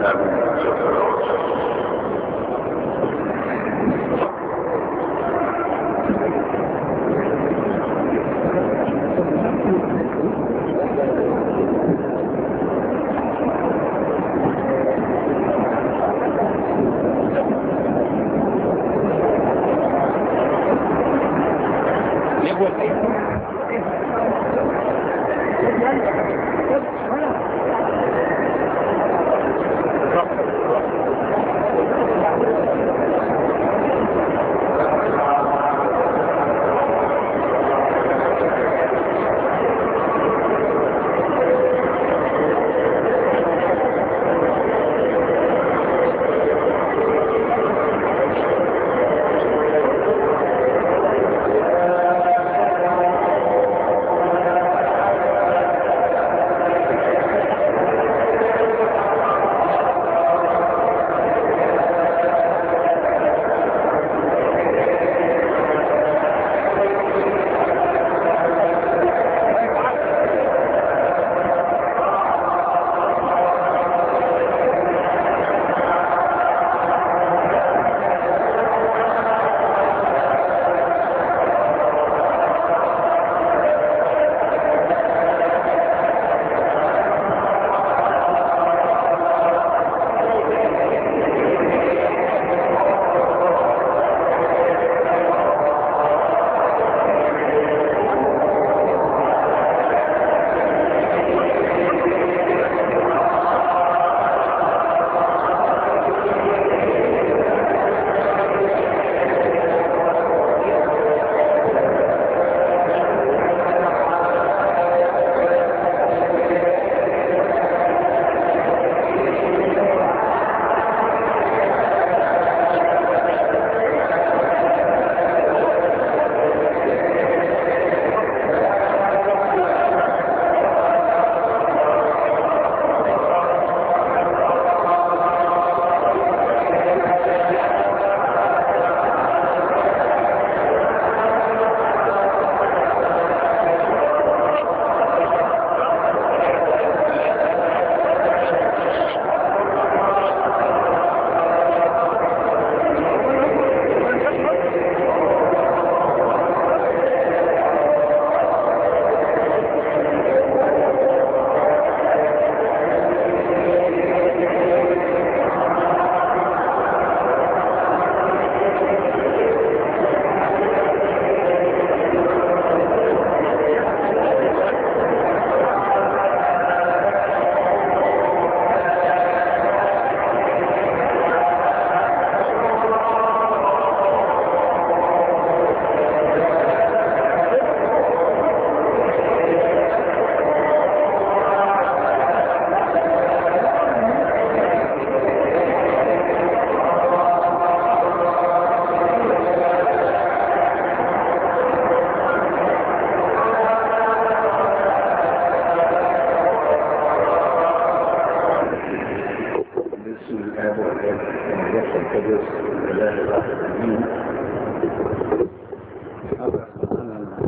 آمين شكرا القدس الاله الواحد امين هذا معنا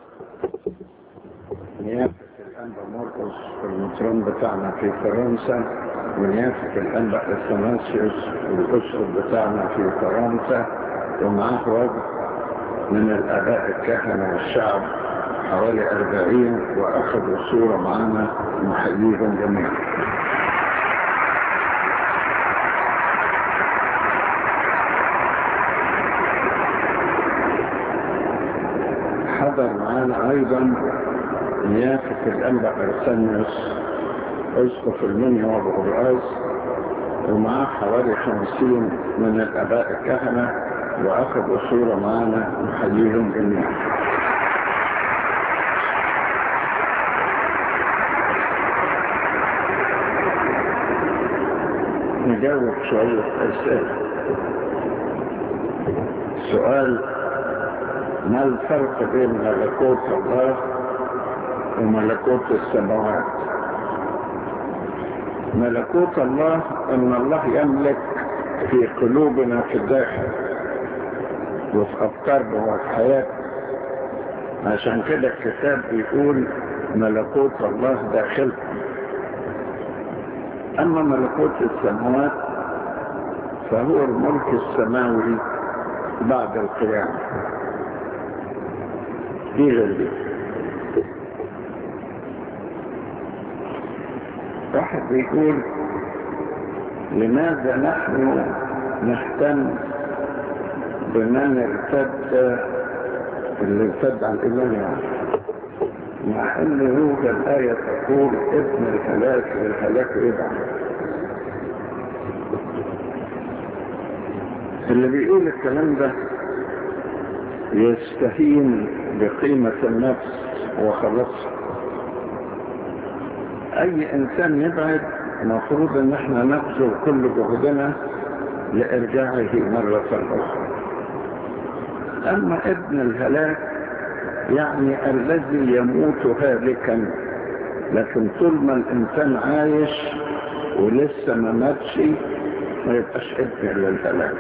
نيافة الأنبا مرقس المترون بتاعنا في فرنسا ونيافة الأنبا اثناسيوس الأسر بتاعنا في فرنسا ومعاه وجه من الآباء الكهنة والشعب حوالي أربعين وأخذوا صورة معنا نحييهم جميعا حضر معانا ايضا نيافة الانبا ارسانيوس اسقف المنيا وابو ومعاه حوالي خمسين من الاباء الكهنة واخذوا صورة معانا نحييهم جميعا نجاوب شوية أسئلة سؤال ما الفرق بين ملكوت الله وملكوت السماوات ملكوت الله ان الله يملك في قلوبنا في الداخل وفي افكارنا وفي حياتنا عشان كده الكتاب بيقول ملكوت الله داخلكم أما ملكوت السماوات فهو الملك السماوي بعد القيامة دي غير دي واحد بيقول لماذا نحن نهتم بمن ارتد اللي ارتد عن الإيمان يعني مع ان يوجد آية تقول ابن الهلاك للهلاك يدعم اللي بيقول الكلام ده يستهين بقيمة النفس وخلاص اي انسان يبعد مفروض ان احنا نبذل كل جهدنا لارجاعه مرة اخرى اما ابن الهلاك يعني الذي يموت هالكا لكن طول ما الانسان عايش ولسه ما ماتش ما يبقاش ابن للهلاك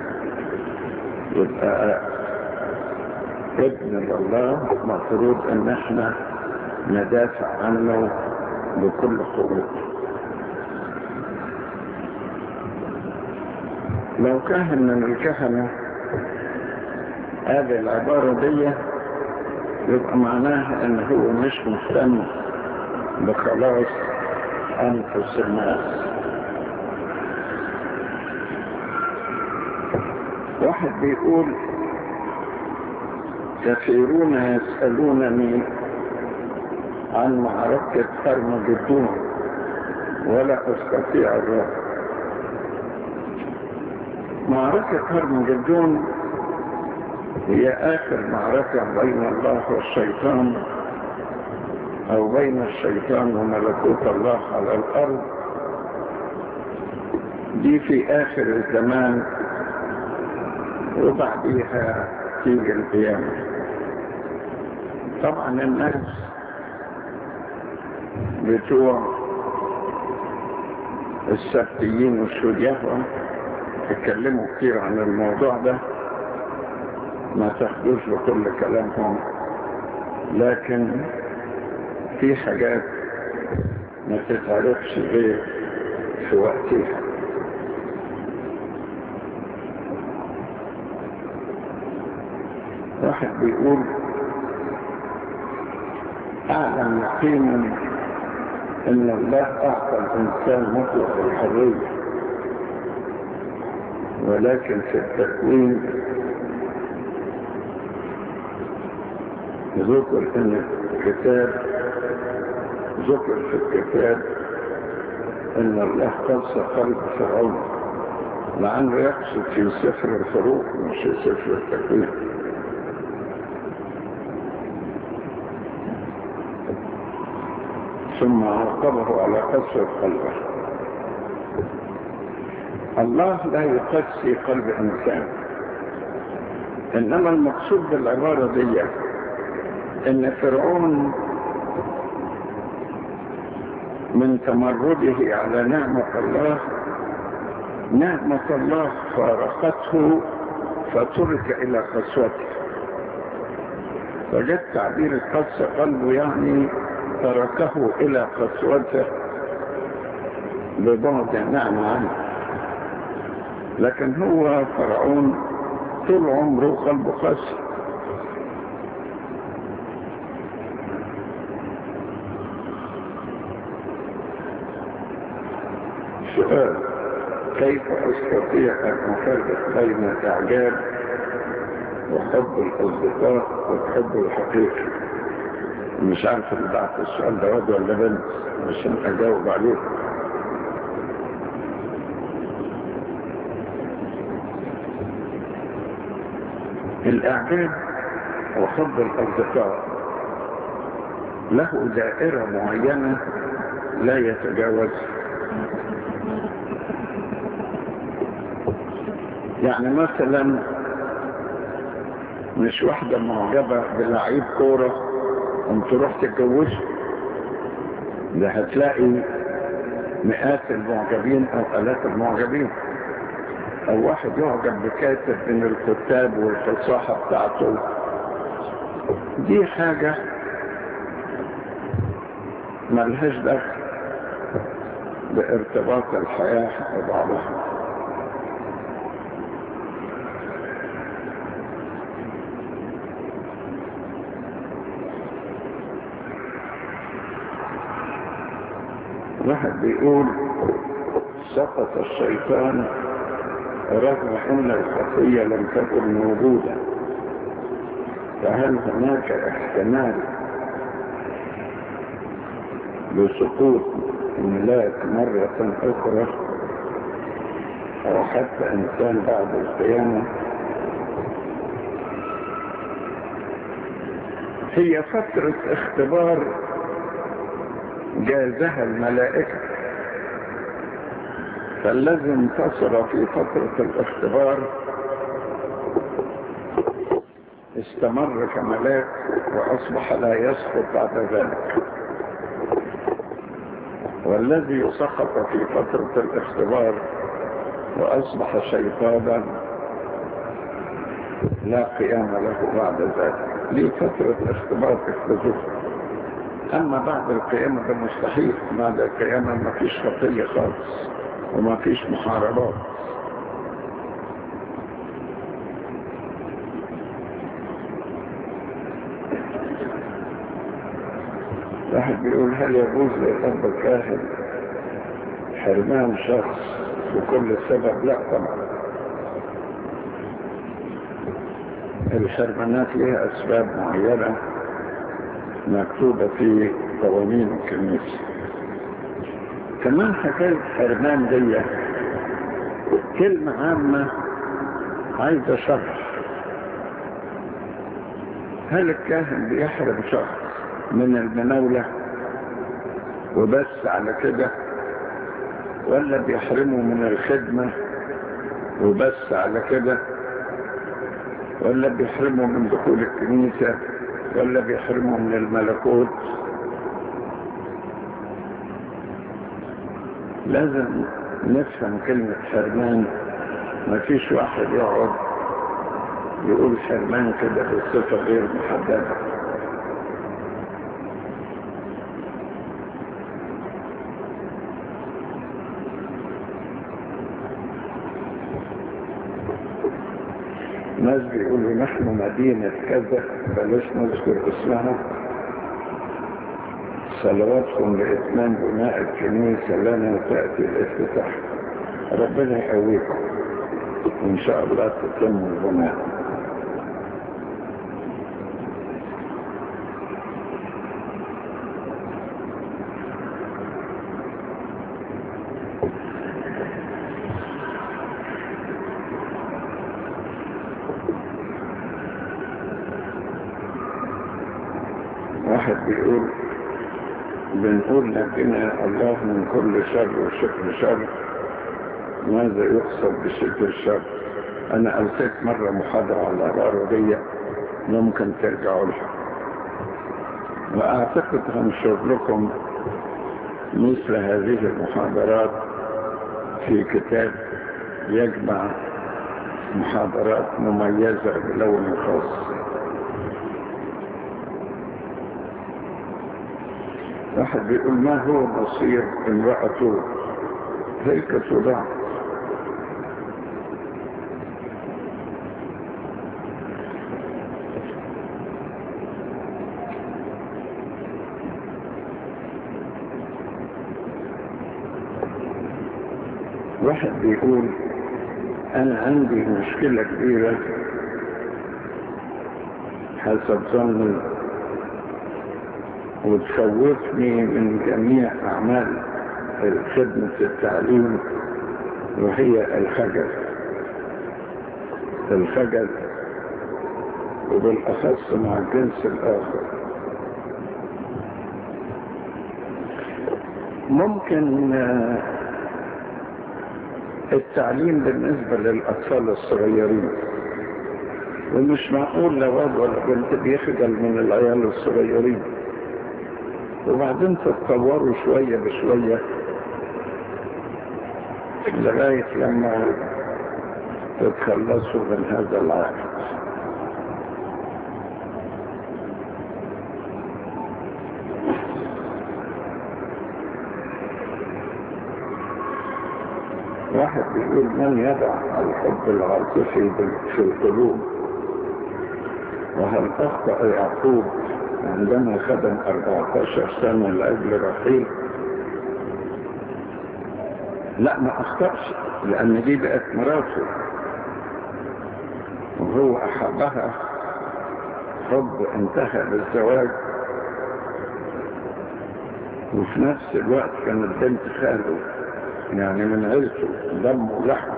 يبقى ابن الله مفروض ان احنا ندافع عنه بكل قوة لو كان من الكهنة هذه العبارة دي يبقى معناها ان هو مش مهتم بخلاص انفس الناس واحد بيقول كثيرون يسألونني عن معركة هرمجدون ولا أستطيع الرد معركة هرمجدون هي آخر معركة بين الله والشيطان أو بين الشيطان وملكوت الله على الأرض دي في آخر الزمان وبعديها تيجي القيامة طبعا الناس بتوع السبتيين والشيوعة اتكلموا كتير عن الموضوع ده ما تاخدوش بكل كلامهم لكن في حاجات ما تتعرفش غير في وقتها واحد بيقول أعلم يقينا أن الله أعطى الإنسان مطلق الحرية ولكن في التكوين ذكر ان الكتاب ذكر في الكتاب ان الله قص قلب فرعون مع انه يقصد في سفر الفروق مش في سفر التكوين ثم عاقبه على قسوة قلبه الله لا يقسي قلب انسان انما المقصود بالعبارة دي ان فرعون من تمرده على نعمة الله نعمة الله فارقته فترك الى قسوته فجد تعبير قس قلبه يعني تركه الى قسوته ببعد النعمة عنه لكن هو فرعون طول عمره قلبه قاسي سؤال كيف استطيع ان افرق بين الاعجاب وحب الاصدقاء والحب الحقيقي مش عارف اللي بعت السؤال ده واد ولا بنت عشان اجاوب عليه الاعجاب وحب الاصدقاء له دائرة معينة لا يتجاوزها يعني مثلا مش واحدة معجبة بلعيب كورة قمت تروح تتجوزه ده هتلاقي مئات المعجبين او الاف المعجبين او واحد يعجب بكاتب من الكتاب والفصاحة بتاعته دي حاجة ملهاش دخل بارتباط الحياة ببعضها واحد بيقول سقط الشيطان رغم ان الخطية لم تكن موجودة فهل هناك احتمال لسقوط ملاك مرة اخرى او حتى انسان بعد القيامة هي فترة اختبار جازها الملائكة فالذي انتصر في فترة الاختبار استمر كملاك وأصبح لا يسقط بعد ذلك والذي سقط في فترة الاختبار وأصبح شيطانا لا قيام له بعد ذلك ليه فترة اختبار اختزفه أما بعد القيامة ده مستحيل بعد القيامة ما فيش خطية خالص وما فيش محاربات واحد بيقول هل يجوز للأب الكاهن حرمان شخص بكل سبب لا طبعا الحرمانات لها أسباب معينة مكتوبة في قوانين الكنيسة كمان حكاية حرمان دي كلمة عامة عايزة شرح هل الكاهن بيحرم شخص من المناولة وبس على كده ولا بيحرمه من الخدمة وبس على كده ولا بيحرمه من دخول الكنيسة ولا بيحرمه من الملكوت لازم نفهم كلمة حرمان ما فيش واحد يقعد يقول حرمان كده بصفة غير محددة ناس بيقولوا نحن مدينة كذا بلاش نذكر اسمها صلواتكم لإتمام بناء الكنيسة لنا تأتي الافتتاح ربنا يقويكم إن شاء الله تتم البناء واحد بيقول بنقول لكن الله من كل شر وشكر شر ماذا يقصد بشكر الشر انا القيت مرة محاضرة على العربية ممكن ترجعوا لها واعتقد هنشر لكم مثل هذه المحاضرات في كتاب يجمع محاضرات مميزة بلون خاص واحد بيقول ما هو مصير امرأته هيك صداع واحد بيقول انا عندي مشكلة كبيرة حسب ظني وتخوفني من جميع أعمال خدمة التعليم وهي الخجل الخجل وبالأخص مع الجنس الآخر ممكن التعليم بالنسبة للأطفال الصغيرين ومش معقول لا واد ولا بنت بيخجل من العيال الصغيرين وبعدين تتطوروا شوية بشوية لغاية لما تتخلصوا من هذا العهد واحد بيقول من يضع الحب العاطفي في القلوب وهل أخطأ يعقوب عندما خدم 14 سنة لأجل رحيل لا ما أخطأش لأن دي بقت مراته وهو أحبها حب انتهى بالزواج وفي نفس الوقت كانت بنت خاله يعني من عيلته دم ولحم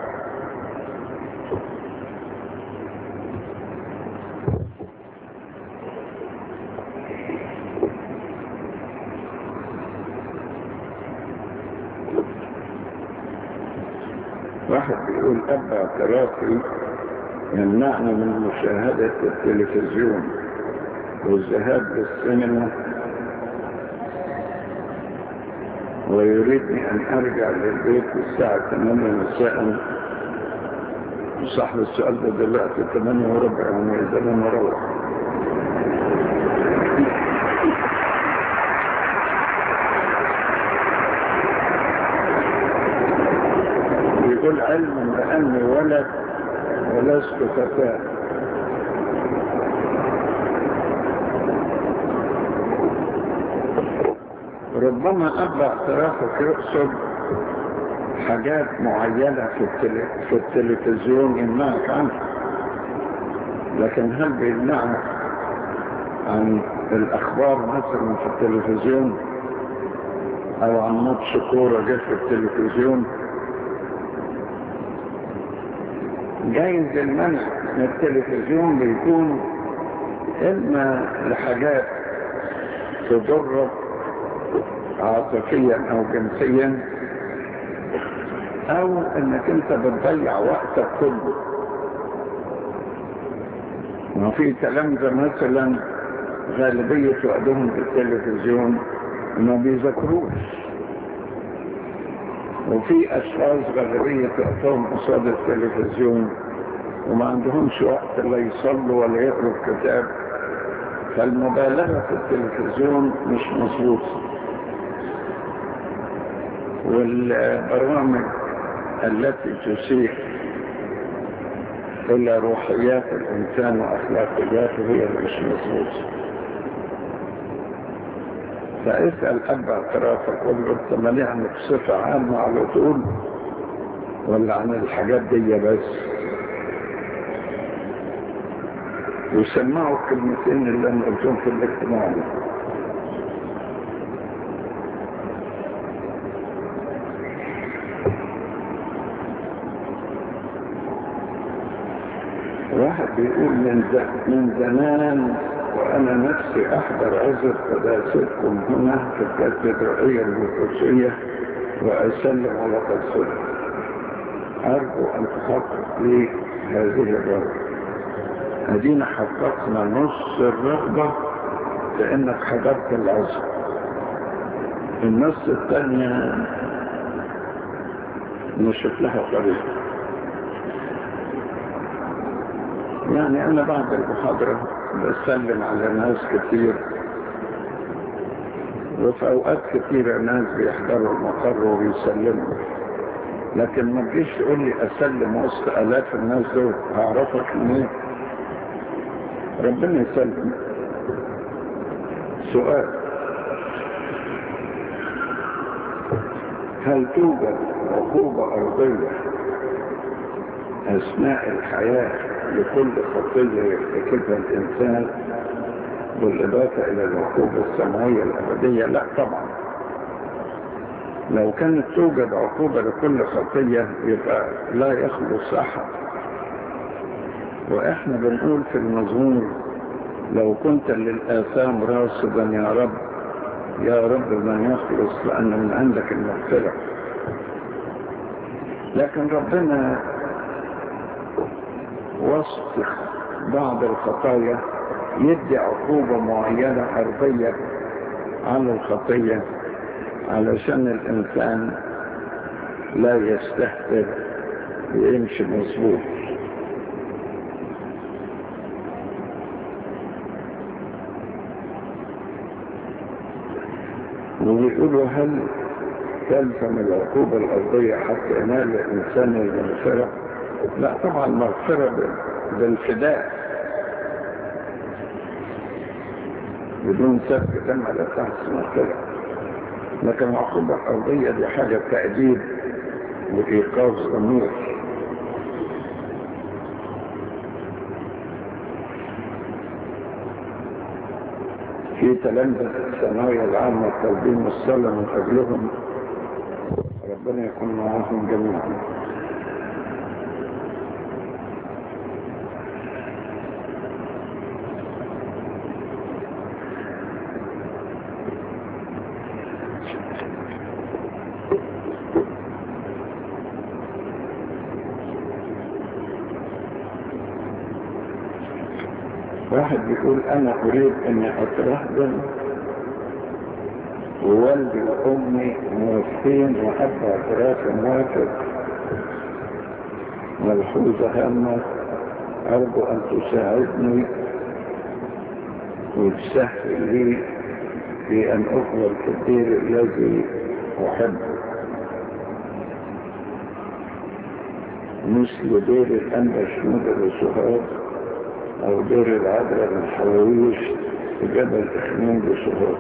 واحد بيقول أب اعترافي يمنعني من مشاهدة التلفزيون والذهاب للسينما ويريدني أن أرجع للبيت الساعة 8 مساء صاحب السؤال ده دلوقتي 8 وربع يعني إذا أنا أروح يقول علم بأني ولد ولست فتاة ربما أب اعترافك يقصد حاجات معينة في, التل... في التلفزيون يمنعك عنها لكن هل بيمنعك عن الأخبار مثلا في التلفزيون أو عن ماتش كورة جه في التلفزيون جايز المنع من التلفزيون بيكون إما لحاجات تضرك عاطفيا او جنسيا او انك انت بتضيع وقتك كله ما في تلامذة مثلا غالبية وقتهم في التلفزيون ما بيذكروش وفي اشخاص غالبية وقتهم قصاد التلفزيون وما عندهمش وقت لا يصلوا ولا يقروا الكتاب فالمبالغة في التلفزيون مش مظبوطه والبرامج التي تسيء إلى روحيات الإنسان وأخلاقياته هي مش مظبوطة فاسأل أب اعترافك قول له أنت مانعني بصفة عامة على طول ولا عن الحاجات دي بس وسمعوا الكلمتين اللي أنا قلتهم في الاجتماع ده واحد بيقول من, من زمان وأنا نفسي أحضر عزة قداستكم هنا في الكاتدرائية القدسية وأسلم على قدسكم أرجو أن تحقق لي هذه الرغبة أدينا حققنا نص الرغبة لأنك حضرت العزة النص الثانية نشوف لها طريقة يعني أنا بعد المحاضرة بسلم على ناس كتير وفي أوقات كتيرة ناس بيحضروا المقر وبيسلموا لكن ما تجيش تقول لي أسلم وسط آلاف الناس دول هعرفك منين ربنا يسلم سؤال هل توجد عقوبة أرضية أثناء الحياة لكل خطية يرتكبها الإنسان بالإضافة إلى العقوبة السماوية الأبدية لا طبعا لو كانت توجد عقوبة لكل خطية يبقى لا يخلص أحد وإحنا بنقول في المزمور لو كنت للآثام راصدا يا رب يا رب من يخلص لأن من عندك المغفرة لكن ربنا وسط بعض الخطايا يدي عقوبة معينة أرضية على الخطية علشان الإنسان لا يستهتر ويمشي مظبوط ويقولوا هل وتلزم العقوبة الأرضية حتى ينال الإنسان المغفرة لا طبعا المغفرة بالفداء بدون سفك دم لا تحس مغفرة لكن العقوبة الأرضية دي حاجة تأديب وإيقاظ ضمير في تلامذة الثانوية العامة التوجيه الصلاة من أجلهم ربنا يكون معاهم جميعا واحد بيقول انا اريد اني اترهبن ووالدي وامي موافقين وابا دراسة موافق ملحوظة هامة ارجو ان تساعدني وتسهل لي في ان اقبل في الدير الذي احبه مثل دير الانبا شنود الرسوهات او دير العذراء من حواويش في جبل اخنين بسهوت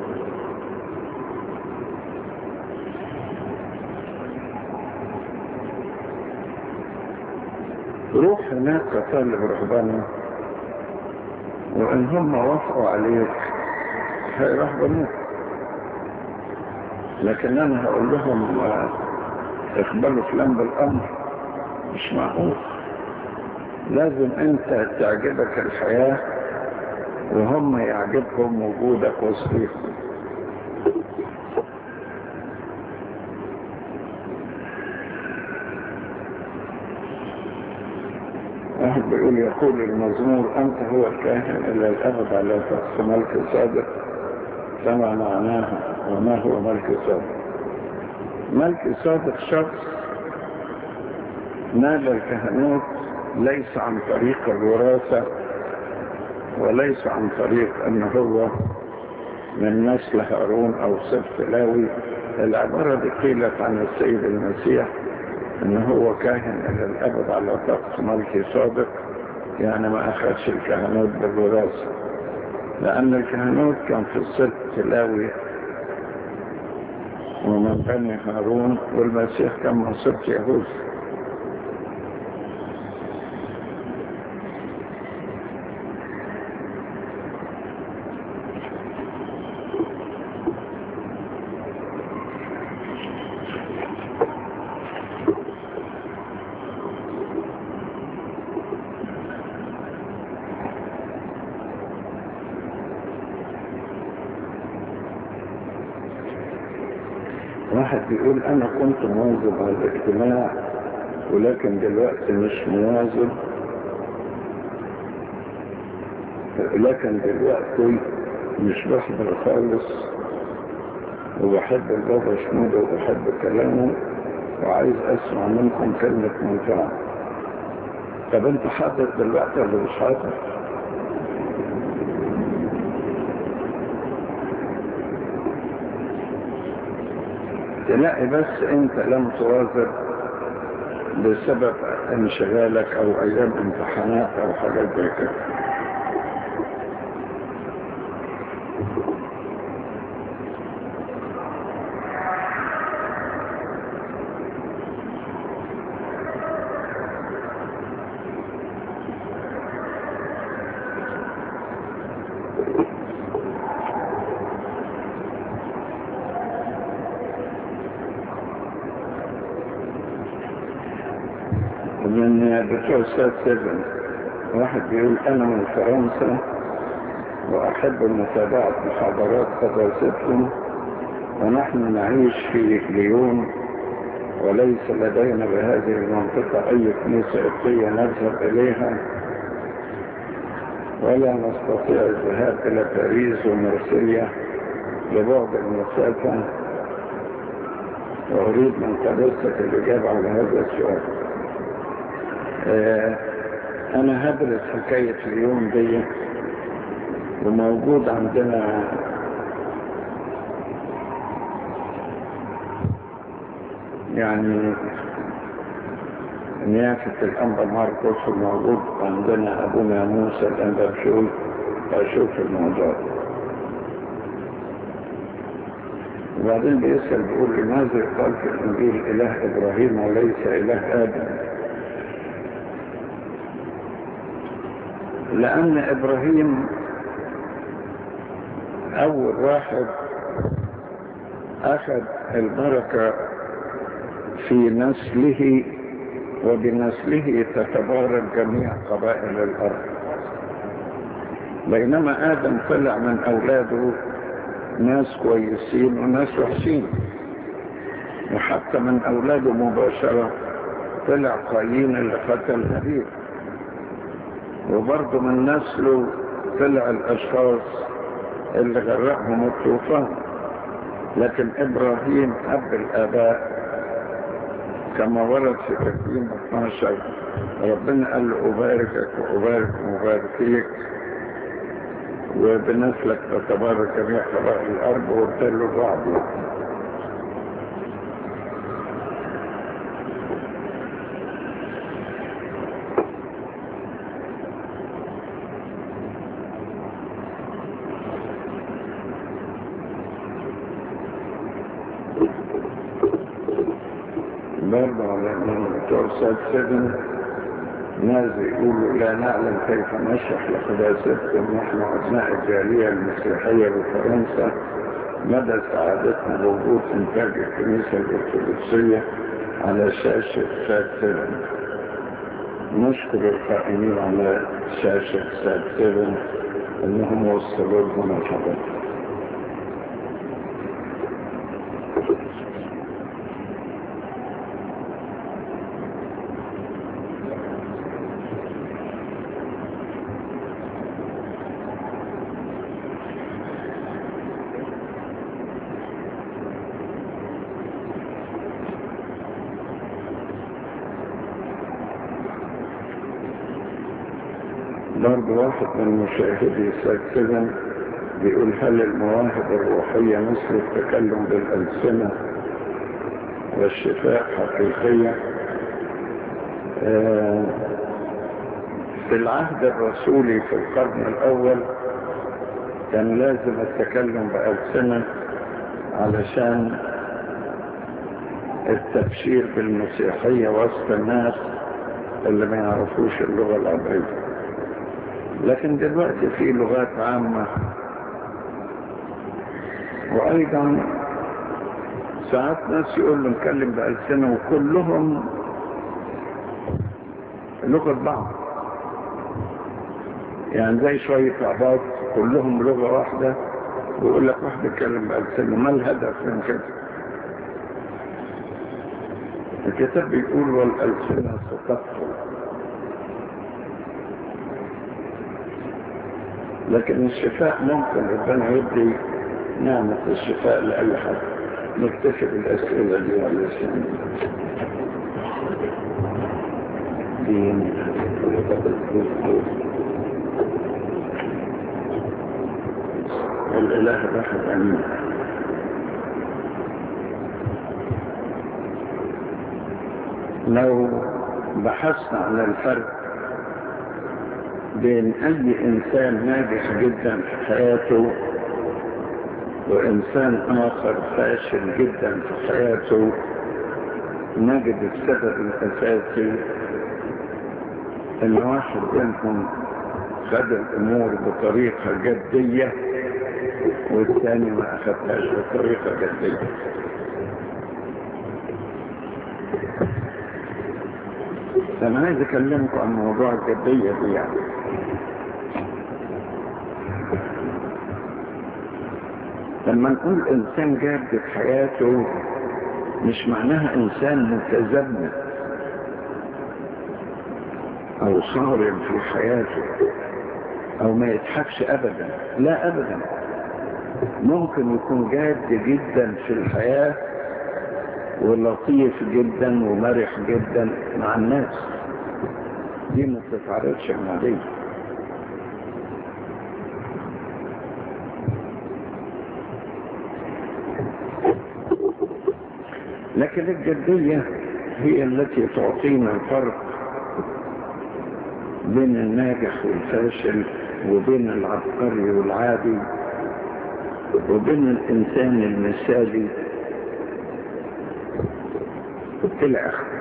روح هناك كطالب رهبانة وان هم وافقوا عليك هيرهبنوك لكن انا هقول لهم اقبلوا فلان بالامر مش معقول لازم انت تعجبك الحياة وهم يعجبهم وجودك وصفيهم واحد بيقول يقول المزمور انت هو الكاهن الى الابد على شخص ملك صادق كما معناها وما هو ملك صادق ملك صادق شخص نال الكهنوت ليس عن طريق الوراثة وليس عن طريق ان هو من نسل هارون او سبت لاوي العبارة دي قيلت عن السيد المسيح ان هو كاهن الى الابد على طقس ملكي صادق يعني ما اخذش الكهنوت بالوراثة لان الكهنوت كان في السبت لاوي ومن بني هارون والمسيح كان من سبت يهوذا واحد بيقول انا كنت مواظب على الاجتماع ولكن دلوقتي مش مواظب لكن دلوقتي مش بحضر خالص وبحب البابا شنودة وبحب كلامه وعايز اسمع منكم كلمة منفعة طب انت حاضر دلوقتي ولا مش حاضر؟ تلاقي بس انت لم تواظب بسبب انشغالك او ايام امتحانات او حاجات زي كده من بتوع سات سيفن واحد بيقول انا من فرنسا واحب متابعة محاضرات قداستهم ونحن نعيش في ليون وليس لدينا بهذه المنطقة اي كنيسة قبطية نذهب اليها ولا نستطيع الذهاب الى باريس ومرسيليا لبعد المسافة واريد من قداستك الاجابة على هذا السؤال انا هدرس حكاية اليوم دي وموجود عندنا يعني نيافة الأنبا ماركوس الموجود عندنا أبونا موسى الأنبا بشوي أشوف الموضوع وبعدين بيسأل بيقول لماذا قال في الإنجيل إله إبراهيم وليس إله آدم لأن إبراهيم أول واحد أخذ البركة في نسله وبنسله تتبارك جميع قبائل الأرض بينما آدم طلع من أولاده ناس كويسين وناس وحشين وحتى من أولاده مباشرة طلع قايين اللي قتل هابيل وبرضه من نسله طلع الأشخاص اللي غرقهم الطوفان لكن إبراهيم أب الآباء كما ورد في تكوين 12 ربنا قال له أباركك وأبارك مباركيك وبنسلك تتبارك جميع قبائل الأرض وقلت له بعض برضه على من بتوع ساد سيفن ناس يقولوا لا نعلم كيف نشرح لقداستكم نحن أبناء الجالية المسيحية بفرنسا مدى سعادتنا بوجود إنتاج الكنيسة الأرثوذكسية على شاشة ساد سيفن نشكر القائمين على شاشة ساد سيفن أنهم وصلوا لنا الخبر برضه واحد من مشاهدي ساكنا بيقول هل المواهب الروحية مثل التكلم بالألسنة والشفاء حقيقية آه في العهد الرسولي في القرن الأول كان لازم التكلم بألسنة علشان التبشير بالمسيحية وسط الناس اللي ما يعرفوش اللغة العبرية لكن دلوقتي في لغات عامة وأيضا ساعات ناس يقول له نتكلم بألسنة وكلهم لغة بعض يعني زي شوية عباد كلهم لغة واحدة ويقول لك واحد يتكلم بألسنة ما الهدف من كده الكتاب بيقول والألسنة ستكفر لكن الشفاء ممكن ربنا يدي نعمة الشفاء لأي حد نكتفي بالأسئلة دي على السنة دين الإله الواحد أمين لو بحثنا عن الفرق بين أي إنسان ناجح جدا في حياته وإنسان آخر فاشل جدا في حياته نجد السبب الأساسي إن واحد منهم خد الأمور بطريقة جدية والثاني ما أخذهاش بطريقة جدية أنا عايز أكلمكم عن موضوع الجدية دي يعني لما نقول إنسان جاد في حياته مش معناها إنسان متذمت أو صارم في حياته أو ما يضحكش أبدا لا أبدا ممكن يكون جاد جدا في الحياة ولطيف جدا ومرح جدا مع الناس دي ما تتعرضش عليه لكن الجدية هي التي تعطينا الفرق بين الناجح والفاشل وبين العبقري والعادي وبين الإنسان المثالي إلى آخره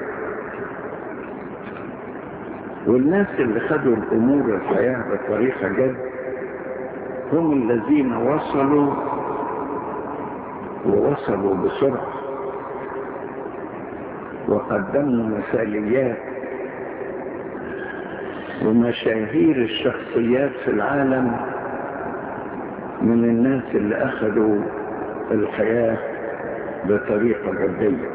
والناس اللي خدوا الأمور الحياة بطريقة جد هم الذين وصلوا ووصلوا بسرعة وقدموا مثاليات ومشاهير الشخصيات في العالم من الناس اللي أخذوا الحياة بطريقة جدية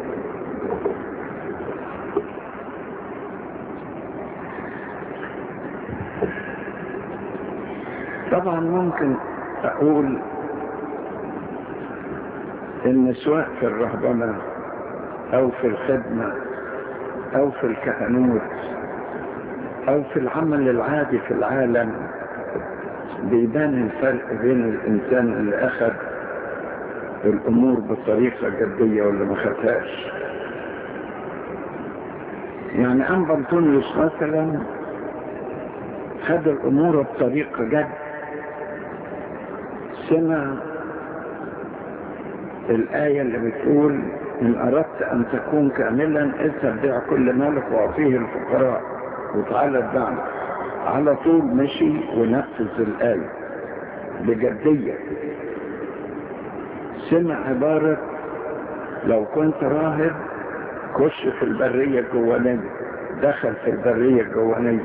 طبعا ممكن أقول إن سواء في الرهبنة أو في الخدمة أو في الكهنوت أو في العمل العادي في العالم بيبان الفرق بين الإنسان اللي أخذ الأمور بطريقة جدية ولا ما خدهاش يعني أنبا أنطونيوس مثلا خد الأمور بطريقة جد سمع الآية اللي بتقول إن أردت أن تكون كاملا اذهب بيع كل مالك وأعطيه الفقراء وتعالى اتبعني على طول مشي ونفذ الآية بجدية سمع عبارة لو كنت راهب خش في البرية الجوانية دخل في البرية الجوانية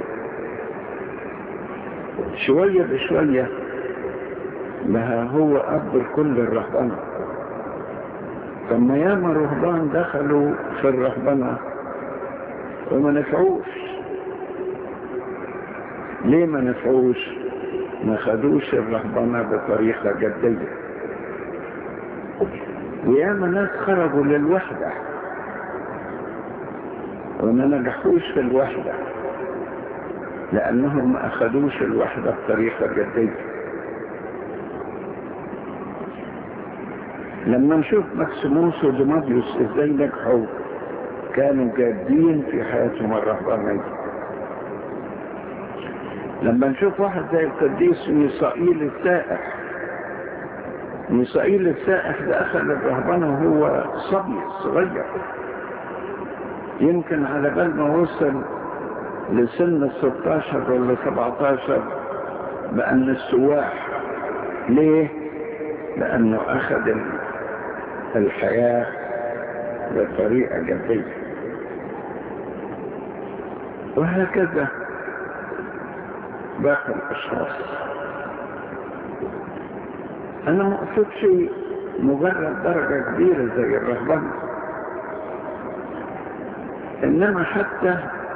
شوية بشوية ما هو أب الكل الرهبنة ثم ياما رهبان دخلوا في الرهبنة وما نفعوش ليه ما نفعوش ما خدوش الرهبنة بطريقة جدية وياما ناس خرجوا للوحدة وما نجحوش في الوحدة لأنهم ما أخذوش الوحدة بطريقة جدية لما نشوف ماكسيموس وديماديوس ازاي نجحوا كانوا جادين في حياتهم الرهبانية لما نشوف واحد زي القديس ميسائيل السائح ميسائيل السائح ده أخذ الرهبنة وهو صبي صغير يمكن على بال ما وصل لسن ال 16 ولا 17 بقى من السواح ليه؟ لأنه أخذ الحياة بطريقة جدية وهكذا باقي الأشخاص أنا ما أقصدش مجرد درجة كبيرة زي الرهبنة إنما حتى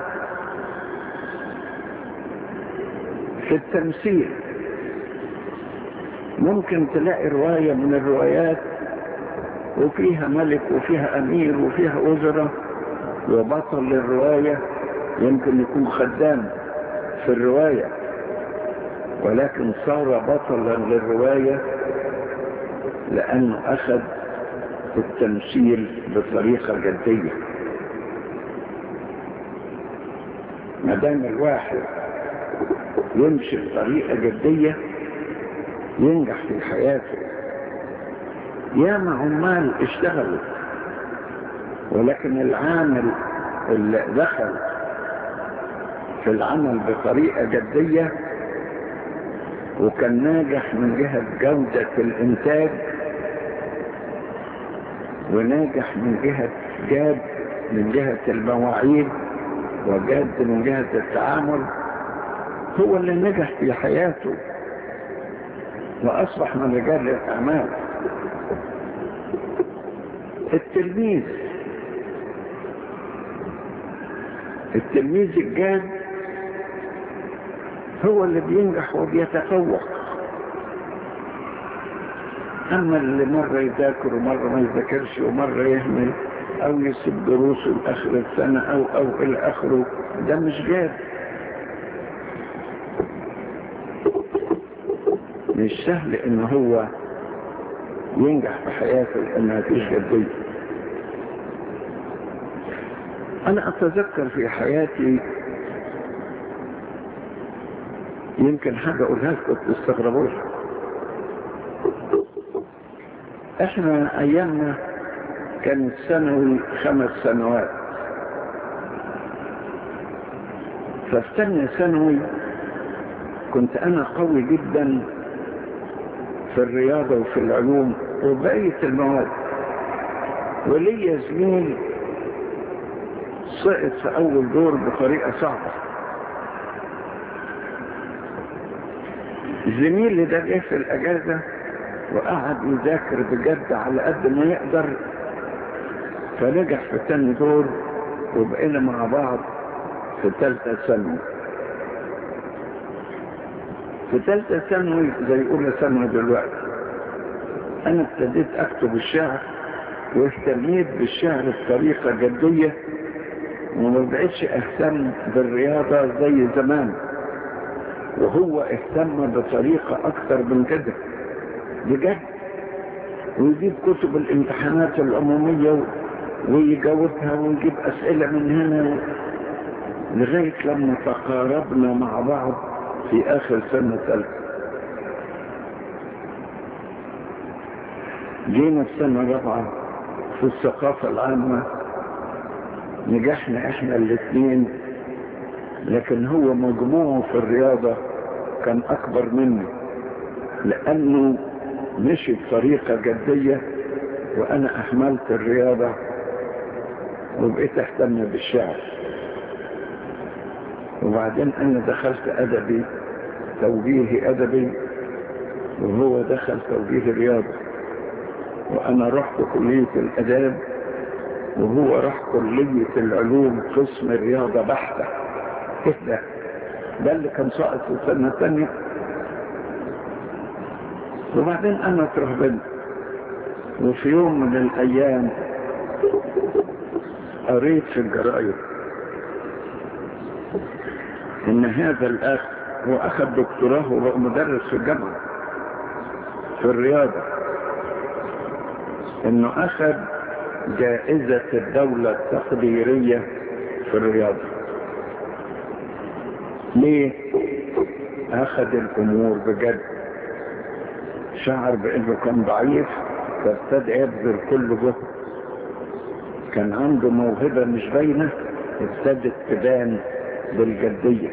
في التمثيل ممكن تلاقي رواية من الروايات وفيها ملك وفيها أمير وفيها وزراء وبطل الرواية يمكن يكون خدام في الرواية ولكن صار بطلا للرواية لأنه أخذ التمثيل بطريقة جدية ما دام الواحد يمشي بطريقة جدية ينجح في حياته ياما عمال اشتغلوا ولكن العامل اللي دخل في العمل بطريقة جدية وكان ناجح من جهة جودة الإنتاج وناجح من جهة جاد من جهة المواعيد وجاد من جهة التعامل هو اللي نجح في حياته وأصبح من رجال الأعمال التلميذ التلميذ الجاد هو اللي بينجح وبيتفوق أما اللي مرة يذاكر ومرة ما يذاكرش ومرة يهمل أو يسيب دروسه لآخر السنة أو أو إلى آخره ده مش جاد مش سهل إن هو ينجح في حياته لأن مفيش جدية أنا أتذكر في حياتي يمكن حاجة أقولها لكم تستغربوها احنا ايامنا كانت ثانوي خمس سنوات ففي ثانية ثانوي كنت انا قوي جدا في الرياضة وفي العلوم وبقية المواد وليا زميل سقط في اول دور بطريقة صعبة زميلي ده جه في الاجازة وقعد يذاكر بجد على قد ما يقدر فنجح في تاني دور وبقينا مع بعض في ثالثة ثانوي في ثالثة ثانوي زي أولى ثانوي دلوقتي أنا ابتديت أكتب الشعر واهتميت بالشعر بطريقة جدية وما بقتش أهتم بالرياضة زي زمان وهو اهتم بطريقة أكثر من كده بجد ويجيب كتب الامتحانات العمومية ويجاوبها ويجيب أسئلة من هنا لغاية لما تقاربنا مع بعض في آخر سنة ثالثة جينا في سنة رابعة في الثقافة العامة نجحنا احنا الاثنين لكن هو مجموعه في الرياضة كان أكبر مني لأنه مشي بطريقة جدية وأنا أحملت الرياضة وبقيت أهتم بالشعر وبعدين أنا دخلت أدبي توجيهي أدبي وهو دخل توجيه الرياضة وأنا رحت كلية الأداب وهو راح كلية العلوم قسم الرياضة بحتة إيه ده؟ ده اللي كان ساقط في السنة الثانية وبعدين أنا ترهبنت وفي يوم من الأيام قريت في الجرائد إن هذا الأخ هو أخذ دكتوراه وبقى مدرس في الجامعة في الرياضة إنه أخذ جائزة الدولة التقديرية في الرياضة ليه؟ أخذ الأمور بجد شعر بأنه كان ضعيف فابتدى يبذل كل جهد كان عنده موهبة مش باينة ابتدت تبان بالجدية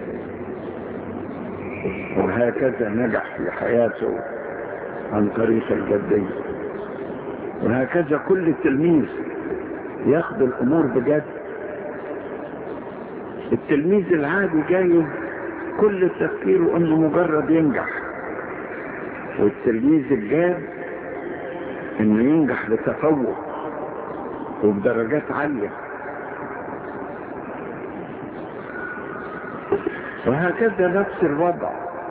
وهكذا نجح في حياته عن طريق الجدية وهكذا كل تلميذ ياخد الأمور بجد التلميذ العادي جاي كل تفكيره انه مجرد ينجح والتلميذ الجاد انه ينجح لتفوق وبدرجات عالية وهكذا نفس الوضع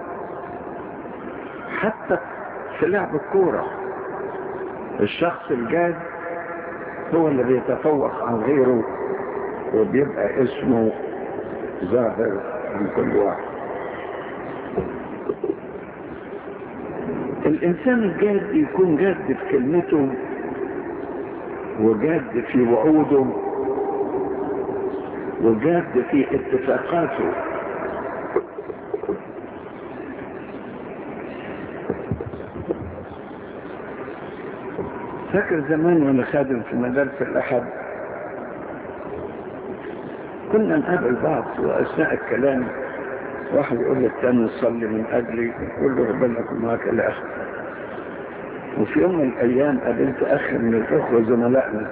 حتى في لعب الكورة الشخص الجاد هو اللي بيتفوق عن غيره وبيبقى اسمه ظاهر عن كل واحد الإنسان الجاد يكون جاد في كلمته وجاد في وعوده وجاد في اتفاقاته فاكر زمان وانا خادم في مدارس الأحد كنا نقابل بعض وأثناء الكلام واحد يقول للتاني صلي من أجلي يقول له ربنا يكون معك الأخ وفي يوم من الأيام قابلت أخ من الأخوة زملائنا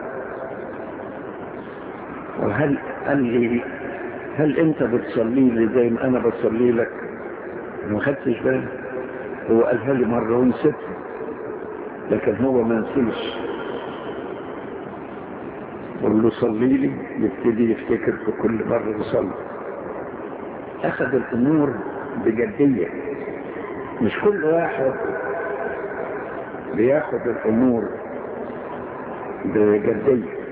وهل قال لي هل أنت بتصلي لي زي ما أنا بصلي لك؟ ما خدتش بالي هو قالها لي مرة ونسيت لكن هو ما نسيش قول له صلي لي يبتدي يفتكر في كل مرة يصلي أخذ الأمور بجدية مش كل واحد بياخد الأمور بجدية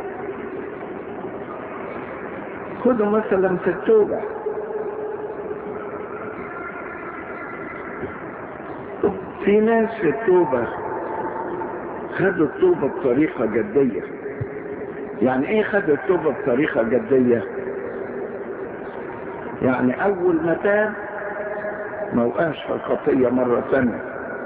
خدوا مثلا في التوبة في ناس في التوبة خدوا التوبة بطريقة جدية يعني ايه خد التوبة بطريقة جدية يعني اول ما تاب ما وقعش في الخطية مرة ثانية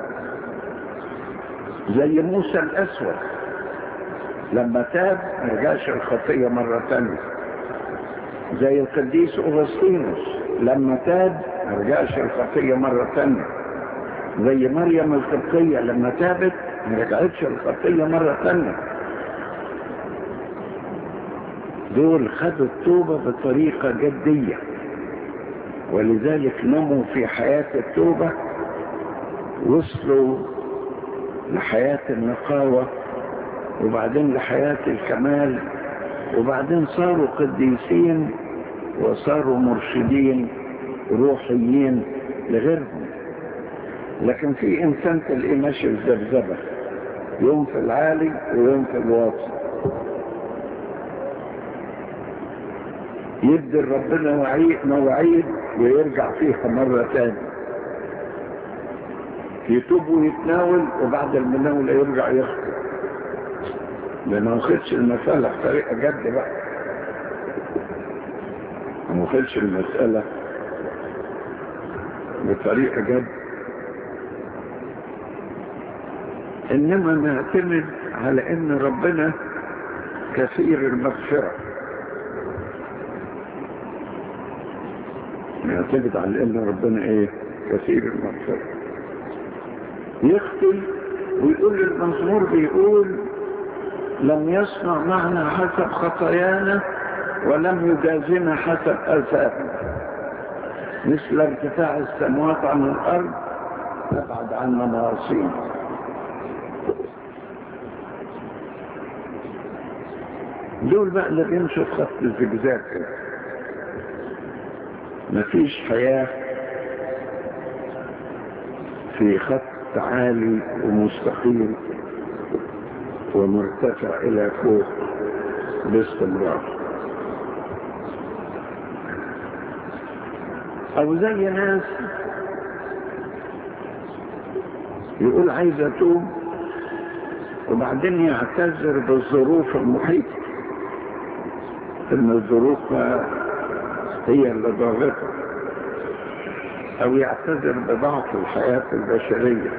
زي موسى الاسود لما تاب ما رجعش الخطية مرة ثانية زي القديس أغسطينوس لما تاب ما رجعش الخطية مرة ثانية زي مريم القبطية لما تابت ما رجعتش الخطية مرة ثانية دول خدوا التوبة بطريقة جدية ولذلك نموا في حياة التوبة وصلوا لحياة النقاوة وبعدين لحياة الكمال وبعدين صاروا قديسين وصاروا مرشدين روحيين لغيرهم لكن في انسان تلاقيه ماشي في ذبذبه يوم في العالي ويوم في الواطي يدي ربنا وعيد مواعيد ويرجع فيها مرة تاني يتوب ويتناول وبعد المناولة يرجع يخطئ لأنه ما خدش المسألة بطريقة جد بقى ما خدش المسألة بطريقة جد إنما نعتمد على إن ربنا كثير المغفرة نعتمد على إن ربنا إيه كثير المغفرة يخطي ويقول المزمور بيقول لم يصنع معنا حسب خطايانا ولم يجازنا حسب ألفافنا مثل ارتفاع السماوات عن الأرض تبعد عنا معاصينا دول بقى اللي بيمشوا في خط الزجزاج كده مفيش حياة في خط عالي ومستقيم ومرتفع إلى فوق باستمرار أو زي ناس يقول عايز أتوب وبعدين يعتذر بالظروف المحيطة إن الظروف هي اللي ضاغطه أو يعتذر بضعف الحياة البشرية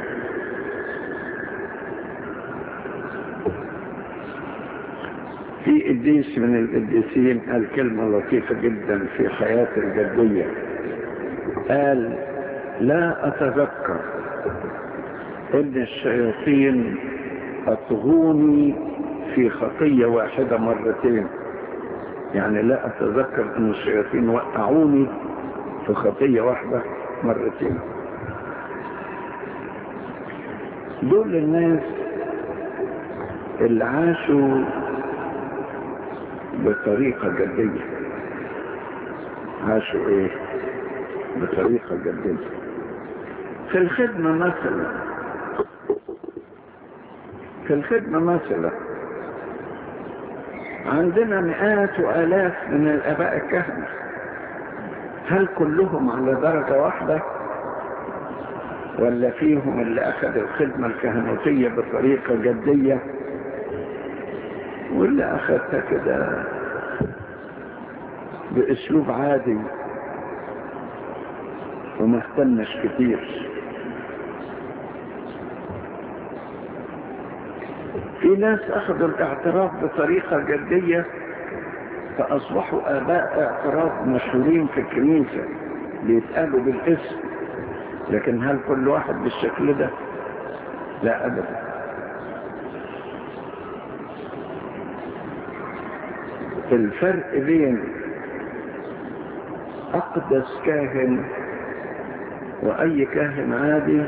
في قديس من القديسين قال كلمة لطيفة جدا في حياة الجدية قال لا أتذكر إن الشياطين أطغوني في خطية واحدة مرتين يعني لا أتذكر أن الشياطين وقعوني في خطية واحدة مرتين دول الناس اللي عاشوا بطريقة جدية عاشوا ايه بطريقة جدية في الخدمة مثلا في الخدمة مثلا عندنا مئات وآلاف من الآباء الكهنة هل كلهم على درجة واحدة ولا فيهم اللي أخذ الخدمة الكهنوتية بطريقة جدية واللي أخذتها كده بأسلوب عادي وما اهتمش كتير في ناس أخذوا الاعتراف بطريقة جدية فأصبحوا آباء اعتراف مشهورين في الكنيسة بيتقالوا بالاسم لكن هل كل واحد بالشكل ده لا أبدا الفرق بين أقدس كاهن وأي كاهن عادي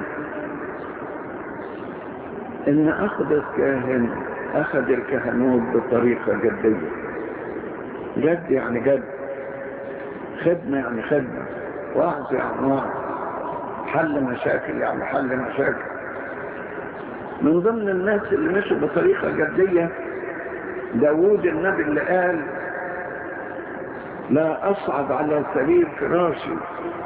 إن أقدس كاهن أخذ الكهنوت بطريقة جدية جد يعني جد خدمة يعني خدمة وعظ يعني وعظ حل مشاكل يعني حل مشاكل من ضمن الناس اللي مشوا بطريقة جدية داوود النبي اللي قال لا أصعد على سرير فراشي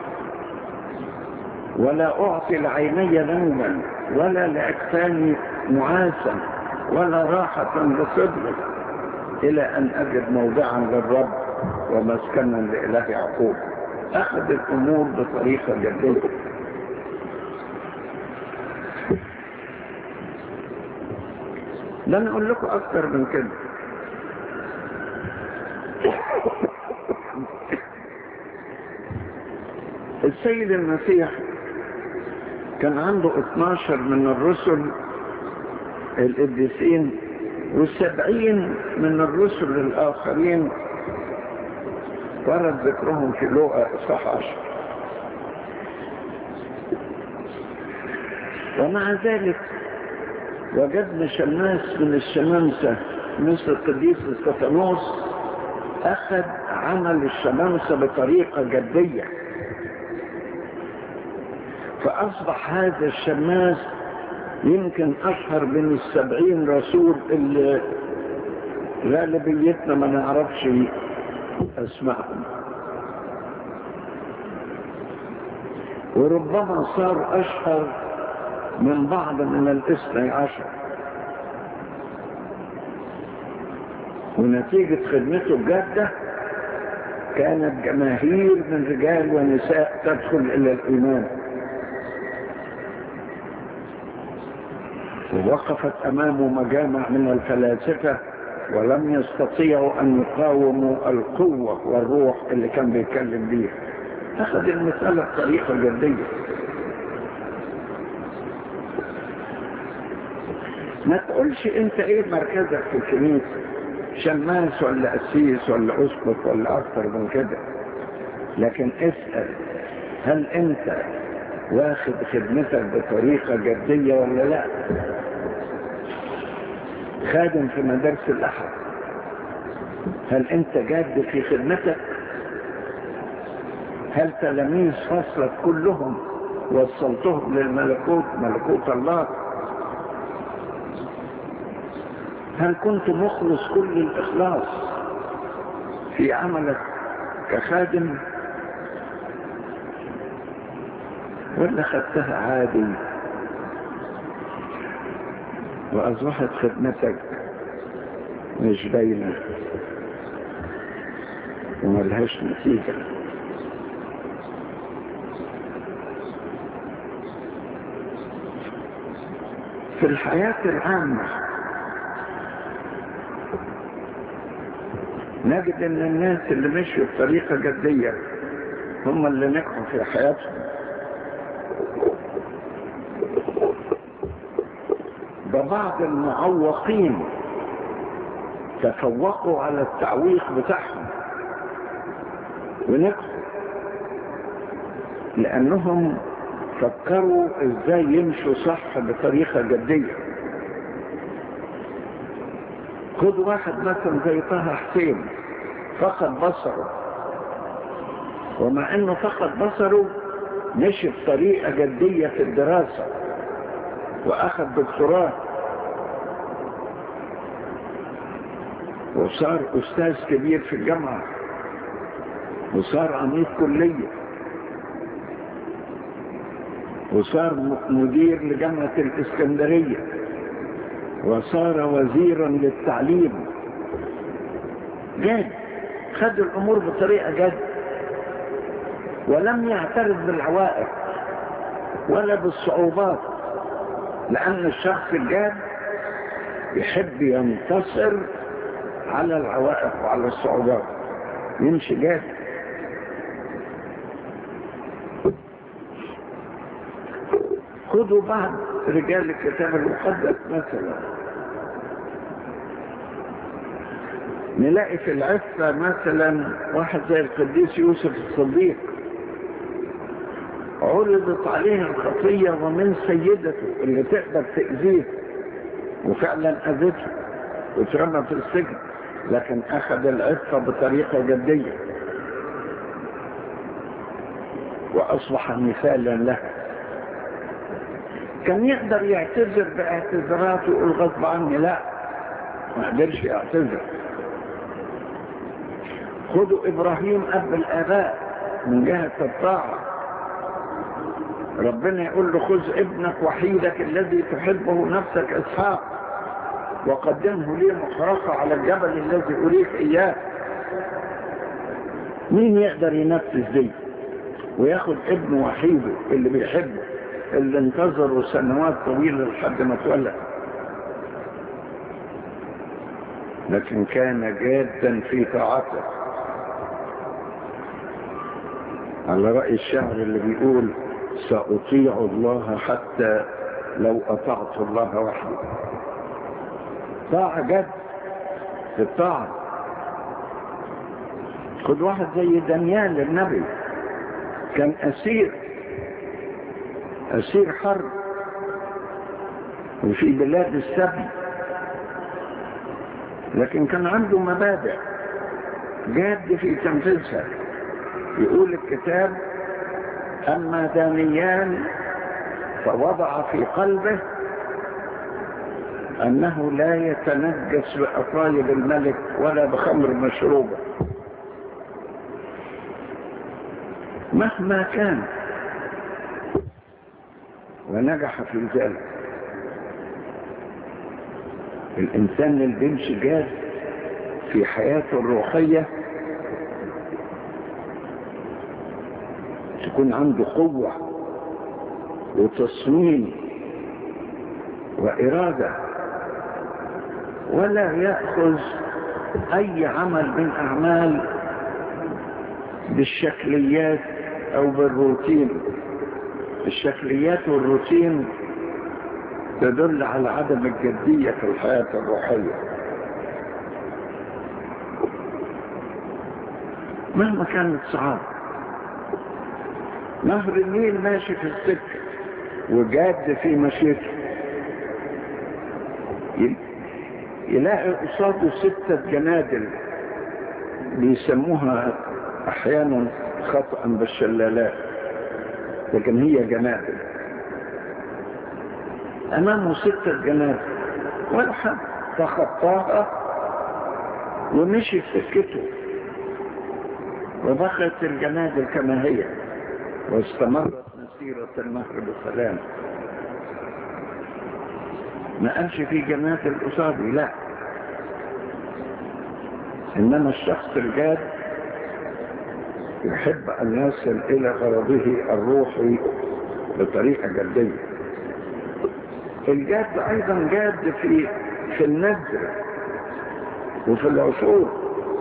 ولا أعطي لعيني نوما ولا لأكفاني معاسا ولا راحة لصدري إلى أن أجد موضعا للرب ومسكنا لإله يعقوب أخذ الأمور بطريقة جدية لن أقول لكم أكثر من كده السيد المسيح كان عنده 12 من الرسل القديسين والسبعين من الرسل الآخرين ورد ذكرهم في لوقا إصحاح عشر ومع ذلك وجدنا شماس من الشمامسة مثل القديس استفانوس أخذ عمل الشمامسة بطريقة جدية فأصبح هذا الشماس يمكن أشهر من السبعين رسول اللي غالبيتنا ما نعرفش أسمائهم وربما صار أشهر من بعض من الاثني عشر ونتيجة خدمته الجادة كانت جماهير من رجال ونساء تدخل إلى الإيمان ووقفت أمامه مجامع من الفلاسفة ولم يستطيعوا أن يقاوموا القوة والروح اللي كان بيتكلم بيها أخذ المسألة بطريقة جدية ما تقولش انت ايه مركزك في الكنيسة شماس ولا قسيس ولا اسقف ولا اكتر من كده لكن اسأل هل انت واخد خدمتك بطريقة جدية ولا لا خادم في مدارس الأحد هل أنت جاد في خدمتك هل تلاميذ فصلك كلهم وصلتهم للملكوت ملكوت الله هل كنت مخلص كل الإخلاص في عملك كخادم ولا خدتها عادي وأصبحت خدمتك مش باينة وملهاش نتيجة في الحياة العامة نجد ان الناس اللي مشوا بطريقة جدية هم اللي نجحوا في حياتهم بعض المعوقين تفوقوا على التعويق بتاعهم ونجحوا لأنهم فكروا ازاي يمشوا صح بطريقة جدية خد واحد مثلا زي طه حسين فقد بصره ومع انه فقد بصره مشي بطريقة جدية في الدراسة واخذ دكتوراه وصار استاذ كبير في الجامعة وصار عميد كلية وصار مدير لجامعة الاسكندرية وصار وزيرا للتعليم جاد خد الامور بطريقة جاد ولم يعترض بالعوائق ولا بالصعوبات لأن الشخص الجاد يحب ينتصر على العوائق وعلى الصعوبات يمشي جاد خذوا بعض رجال الكتاب المقدس مثلا نلاقي في العفة مثلا واحد زي القديس يوسف الصديق عرضت عليه الخطية ومن سيدته اللي تقدر تأذيه وفعلا أذته وترمى في السجن لكن أخذ العفة بطريقة جدية وأصبح مثالا له كان يقدر يعتذر باعتذاراته ويقول غصب عني لا ما قدرش يعتذر خذوا إبراهيم أب الآباء من جهة الطاعة ربنا يقول له خذ ابنك وحيدك الذي تحبه نفسك إسحاق وقدمه لي محرقة على الجبل الذي أريك إياه مين يقدر ينفذ دي وياخد ابنه وحيده اللي بيحبه اللي انتظروا سنوات طويلة لحد ما اتولد لكن كان جادا في طاعته على رأي الشعر اللي بيقول سأطيع الله حتى لو أطعت الله وحده طاعة جد في الطاعة خد واحد زي دانيال النبي كان أسير أسير حرب وفي بلاد السبي لكن كان عنده مبادئ جاد في تنفيذها يقول الكتاب أما دانيال فوضع في قلبه أنه لا يتنجس بأطايب الملك ولا بخمر مشروبة مهما كان ونجح في ذلك الإنسان اللي بيمشي جاد في حياته الروحية تكون عنده قوة وتصميم وإرادة ولا يأخذ أي عمل من أعمال بالشكليات أو بالروتين الشكليات والروتين تدل على عدم الجدية في الحياة الروحية مهما كانت صعاب نهر النيل ماشي في السكة وجاد في مشيته يلاقي قصاده ستة جنادل بيسموها احيانا خطأ بالشلالات لكن هي جنادل امامه ستة جنادل ولا حد تخطاها ومشي في سكته وبقت الجنادل كما هي واستمرت مسيرة النهر بسلام ما قالش في جنادل قصادي لا انما الشخص الجاد يحب ان يصل الى غرضه الروحي بطريقة جدية الجاد ايضا جاد في في النذر وفي العشور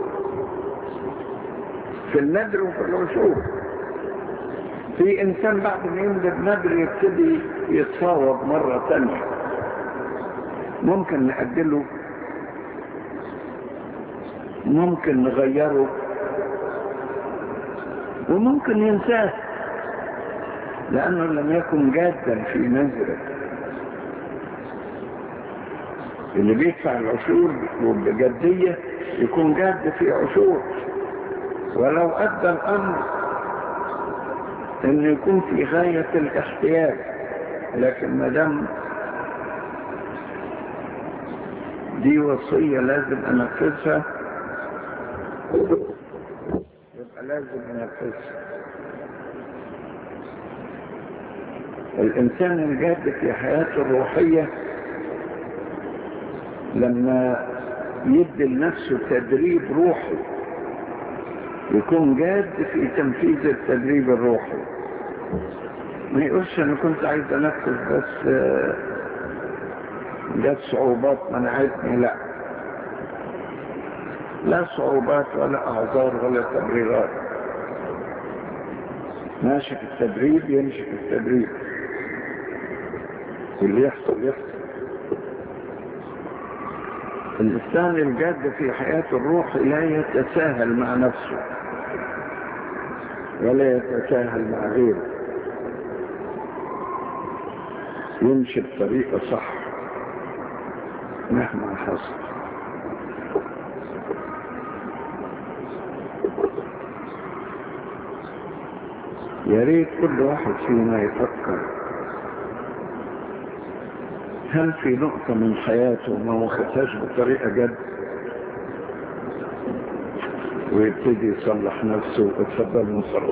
في النذر وفي العشور في انسان بعد ما يملك نذر يبتدي يتصاوب مرة تانية ممكن نأجله ممكن نغيره وممكن ينساه لأنه لم يكن جادا في نذره اللي بيدفع العشور وبجدية يكون جاد في عشور ولو أدى الأمر انه يكون في غاية الاحتياج لكن ما دام دي وصية لازم انفذها يبقى لازم انفذها الانسان الجاد في حياته الروحية لما يدي لنفسه تدريب روحي يكون جاد في تنفيذ التدريب الروحي ما يقولش انا كنت عايز انفذ بس جت صعوبات منعتني لا لا صعوبات ولا اعذار ولا تبريرات ماشي في التدريب يمشي في التدريب واللي يحصل يحصل الإنسان الجاد في حياته الروح لا يتساهل مع نفسه ولا يتساهل مع غيره يمشي بطريقة صح مهما حصل يا ريت كل واحد فينا يفكر هل في نقطة من حياته ما واخدهاش بطريقة جد ويبتدي يصلح نفسه اتفضل نصرف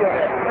الشعر